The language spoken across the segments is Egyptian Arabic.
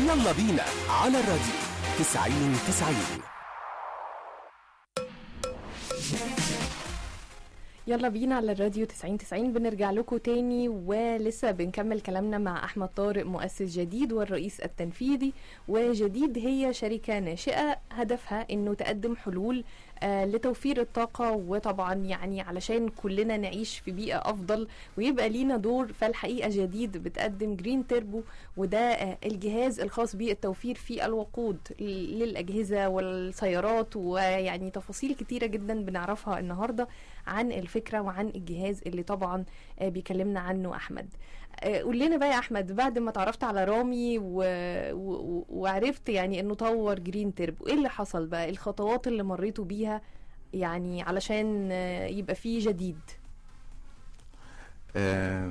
يلا بينا على الراديو 90 90 يلا بينا على الراديو 90 90 بنرجع لكم تاني ولسه بنكمل كلامنا مع احمد طارق مؤسس جديد والرئيس التنفيذي وجديد هي شركه ناشئه هدفها انه تقدم حلول آه لتوفير الطاقه وطبعا يعني علشان كلنا نعيش في بيئه افضل ويبقى لينا دور فالحقيقه جديد بتقدم جرين تيربو وده آه الجهاز الخاص بالتوفير في الوقود للاجهزه والسيارات ويعني تفاصيل كتيره جدا بنعرفها النهارده عن الفكره وعن الجهاز اللي طبعا آه بيكلمنا عنه احمد آه قول لنا بقى يا احمد بعد ما تعرفت على رامي و... و... وعرفت يعني انه طور جرين تيربو ايه اللي حصل بقى الخطوات اللي مريتوا بيها يعني علشان آه يبقى فيه جديد آه،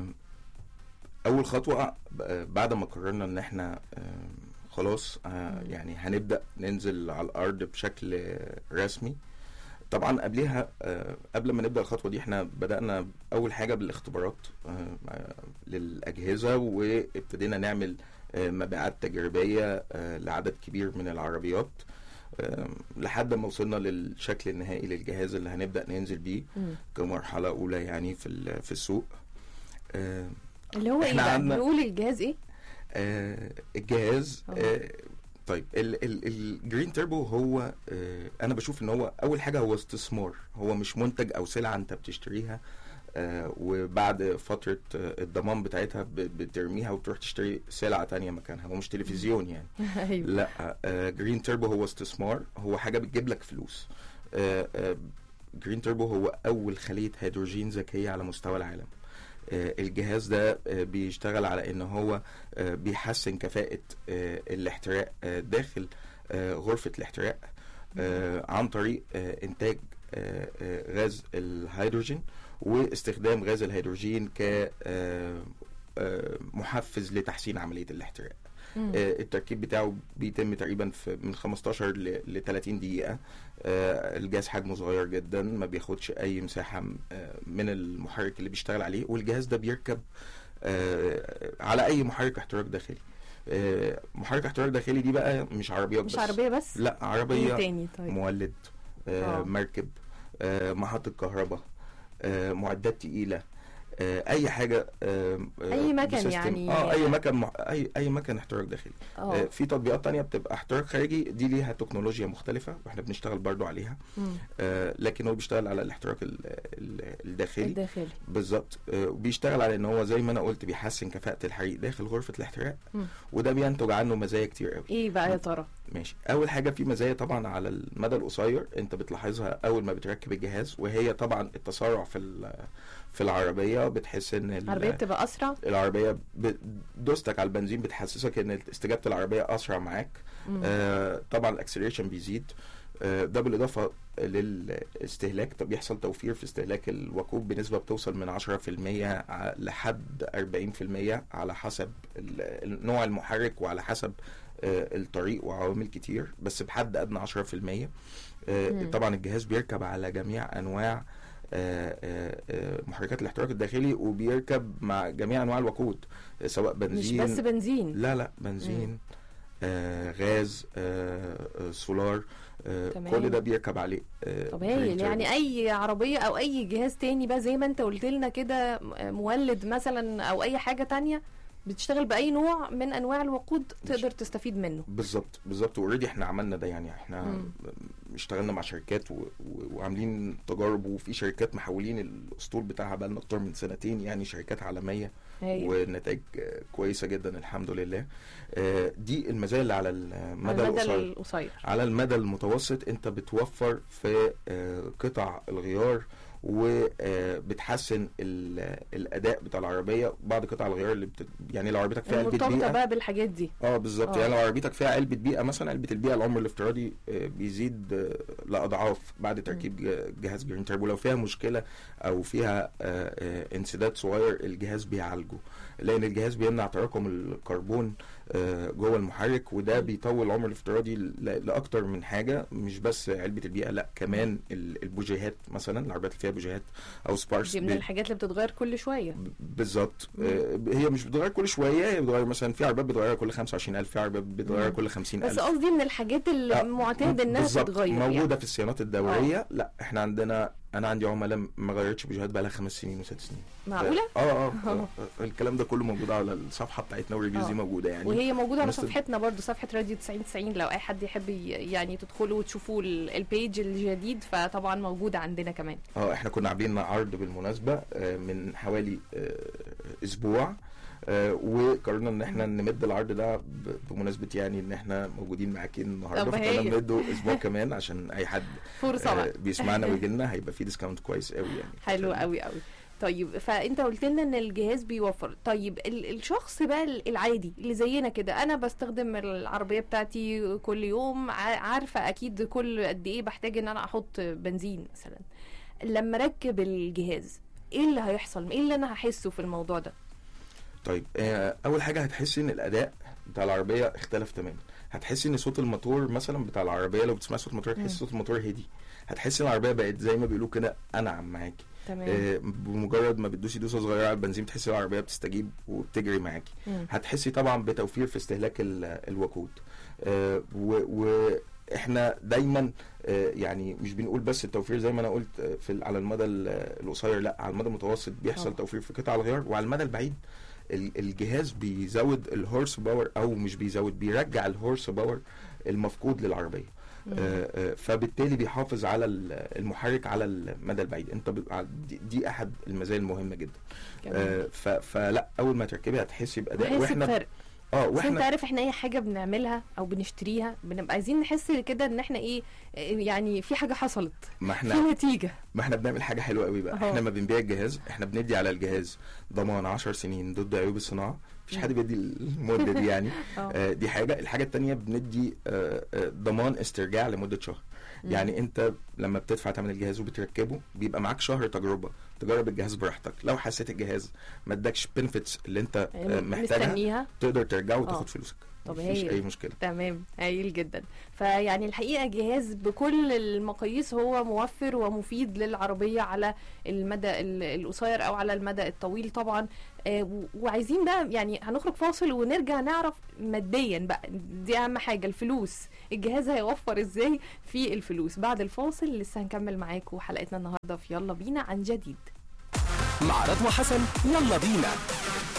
اول خطوه ب- بعد ما قررنا ان احنا آه، خلاص آه، يعني هنبدا ننزل على الارض بشكل رسمي طبعا قبلها آه، قبل ما نبدا الخطوه دي احنا بدانا اول حاجه بالاختبارات آه، آه، للاجهزه وابتدينا نعمل آه، مبيعات تجريبيه آه، لعدد كبير من العربيات آه، لحد ما وصلنا للشكل النهائي للجهاز اللي هنبدا ننزل بيه مم. كمرحله اولى يعني في ال- في السوق آه، اللي هو ايه إحنا بقى عندنا- نقول الجهاز ايه آه، الجهاز أه. آه، طيب ال- ال- الجرين تيربو هو آه، انا بشوف ان هو اول حاجه هو استثمار هو مش منتج او سلعه انت بتشتريها آه، وبعد فتره آه، الضمان بتاعتها ب- بترميها وتروح تشتري سلعه تانية مكانها هو مش تلفزيون يعني ايوه لا آه، جرين تيربو هو استثمار هو حاجه بتجيب لك فلوس آه، آه، جرين تيربو هو اول خليه هيدروجين ذكيه على مستوى العالم آه، الجهاز ده آه، بيشتغل على ان هو آه، بيحسن كفاءة آه، الاحتراق آه، داخل آه، غرفة الاحتراق آه، عن طريق آه، انتاج آه، آه، غاز الهيدروجين واستخدام غاز الهيدروجين ك آه، آه، محفز لتحسين عملية الاحتراق مم. آه، التركيب بتاعه بيتم تقريبا في من 15 ل 30 دقيقة آه، الجهاز حجمه صغير جدا ما بياخدش أي مساحة م- آه، من المحرك اللي بيشتغل عليه والجهاز ده بيركب آه، على أي محرك احتراق داخلي آه، محرك احتراق داخلي دي بقى مش عربيات مش بس عربيه بس لا ايه عربية تاني طيب مولد آه، آه. مركب آه، محطة كهرباء آه، معدات تقيلة آه، اي حاجه آه، آه، أي مكن بسيستم- يعني. اه اي مكن مح... اي اي مكن احتراق داخلي آه، اه في تطبيقات تانية بتبقى احتراق خارجي دي ليها تكنولوجيا مختلفة واحنا بنشتغل برضو عليها مم. آه لكن هو بيشتغل على الاحتراق ال- ال- الداخلي الداخلي بالظبط آه وبيشتغل على ان هو زي ما انا قلت بيحسن كفاءة الحريق داخل غرفة الاحتراق مم. وده بينتج عنه مزايا كتير قوي ايه بقى يا ترى ماشي اول حاجه في مزايا طبعا على المدى القصير انت بتلاحظها اول ما بتركب الجهاز وهي طبعا التسارع في ال- في العربيه بتحس ان ال- العربيه بتبقى اسرع العربيه ب- دوستك على البنزين بتحسسك ان استجابه العربيه اسرع معاك مم. آه طبعا الاكسلريشن بيزيد آه ده بالاضافه للاستهلاك طب بيحصل توفير في استهلاك الوقود بنسبه بتوصل من 10% ع- لحد 40% على حسب ال- ال- نوع المحرك وعلى حسب آه الطريق وعوامل كتير بس بحد ادنى 10% آه مم. طبعا الجهاز بيركب على جميع انواع آه، آه، آه، محركات الاحتراق الداخلي وبيركب مع جميع انواع الوقود آه، سواء مش بنزين بس بنزين لا لا بنزين آه غاز آه آه، سولار آه تمام. كل ده بيركب عليه آه طب green هايل turbo. يعني اي عربيه او اي جهاز تاني بقى زي ما انت قلت لنا كده م- مولد مثلا او اي حاجه تانية بتشتغل باي نوع من انواع الوقود تقدر تستفيد منه بالظبط بالظبط اوريدي احنا عملنا ده يعني احنا مم. اشتغلنا مع شركات و... و... وعاملين تجارب وفي شركات محولين الاسطول بتاعها بقى لنا اكتر من سنتين يعني شركات عالميه هايل ونتائج آه، كويسه جدا الحمد لله آه، دي المزايا اللي على المدى على المدى القصير القصير على المدى المتوسط انت بتوفر في آه، قطع الغيار وبتحسن الاداء بتاع العربيه بعض قطع الغيار اللي بت... يعني لو عربيتك فيها علبه مرتبطه بيئه بقى بالحاجات دي اه بالظبط آه. يعني لو عربيتك فيها علبه بيئه مثلا علبه البيئه العمر الافتراضي آه، بيزيد آه، لاضعاف بعد تركيب ج- جهاز جرين تيربو لو فيها مشكله او فيها آه، آه، انسداد صغير الجهاز بيعالجه لان الجهاز بيمنع تراكم الكربون آه، جوه المحرك وده بيطول العمر الافتراضي ل- لاكتر من حاجه مش بس علبه البيئه لا كمان ال- البوجيهات مثلا العربيات اللي فيها فيها بوجيهات او سبارس دي من الحاجات اللي بتتغير كل شويه بالظبط آه، هي مش بتتغير كل شويه هي بتتغير مثلا في عربيات بتتغير كل 25000 في عربيات بتتغير مم. كل 50000 بس قصدي من الحاجات المعتاد انها بالظبط. تتغير موجوده يعني. في الصيانات الدوريه لا احنا عندنا انا عندي عملاء ما غيرتش بوجيهات بقى لها خمس سنين وست سنين معقوله اه اه, آه. الكلام ده كله موجود على الصفحه بتاعتنا والريفيوز آه. دي موجوده يعني وهي موجوده على نفس- صفحتنا برضو صفحه راديو 9090 لو اي حد يحب ي- يعني تدخلوا وتشوفوا ال- البيج الجديد فطبعا موجوده عندنا كمان اه احنا كنا عاملين عرض بالمناسبه آه، من حوالي آه، اسبوع آه، وقررنا ان احنا نمد العرض ده ب- بمناسبه يعني ان احنا موجودين معاكي النهارده طب فكنا هايل. نمده اسبوع كمان عشان اي حد فرصه آه، بقى بيسمعنا ويجي لنا هيبقى فيه ديسكاونت كويس قوي يعني حلو قوي قوي طيب فانت قلت لنا ان الجهاز بيوفر طيب ال- الشخص بقى ال- العادي اللي زينا كده انا بستخدم العربيه بتاعتي كل يوم ع- عارفه اكيد كل قد ايه بحتاج ان انا احط بنزين مثلا لما اركب الجهاز ايه اللي هيحصل ايه اللي انا هحسه في الموضوع ده طيب آه، اول حاجه هتحسي ان الاداء بتاع العربيه اختلف تماما هتحسي ان صوت الموتور مثلا بتاع العربيه لو بتسمعي صوت الموتور مم. هتحسي صوت الموتور هدي هتحسي ان العربيه بقت زي ما بيقولوا كده انعم معاكي تمام آه، بمجرد ما بتدوسي دوسه صغيره على البنزين بتحسي العربيه بتستجيب وبتجري معاكي مم. هتحسي طبعا بتوفير في استهلاك ال- الوقود آه، و- واحنا دايما آه، يعني مش بنقول بس التوفير زي ما انا قلت آه، في ال- على المدى ال- القصير لا على المدى المتوسط بيحصل طبعا. توفير في قطع الغيار وعلى المدى البعيد ال- الجهاز بيزود الهورس باور او مش بيزود بيرجع الهورس باور المفقود للعربيه مم. آه، آه، فبالتالي بيحافظ على ال- المحرك على المدى البعيد انت ب- ع- دي- دي احد المزايا المهمه جدا جميل. آه، ف- فلا اول ما تركبي هتحسي باداء بحس واحنا بفرق اه بس انت واحنا عارف احنا اي حاجه بنعملها او بنشتريها بنبقى عايزين نحس كده ان احنا ايه يعني في حاجه حصلت ما في احنا نتيجه ما احنا بنعمل حاجه حلوه قوي بقى أهو. احنا ما بنبيع الجهاز احنا بندي على الجهاز ضمان 10 سنين ضد عيوب الصناعه مفيش حد بيدي المده دي يعني اه آه، دي حاجه الحاجه التانية بندي آه، آه، ضمان استرجاع لمده شهر يعني انت لما بتدفع ثمن الجهاز وبتركبه بيبقى معاك شهر تجربه تجرب الجهاز براحتك لو حسيت الجهاز ما ادكش بنفيتس اللي انت آه، محتاجها مستنيها تقدر ترجع آه. وتاخد فلوسك طب مفيش هايل. اي مشكله تمام هايل جدا فيعني الحقيقه جهاز بكل المقاييس هو موفر ومفيد للعربيه على المدى ال- القصير او على المدى الطويل طبعا آه، و- وعايزين بقى يعني هنخرج فاصل ونرجع نعرف ماديا بقى دي اهم حاجه الفلوس الجهاز هيوفر ازاي في الفلوس بعد الفاصل لسه هنكمل معاكم حلقتنا النهارده في يلا بينا عن جديد مع رضوى حسن يلا بينا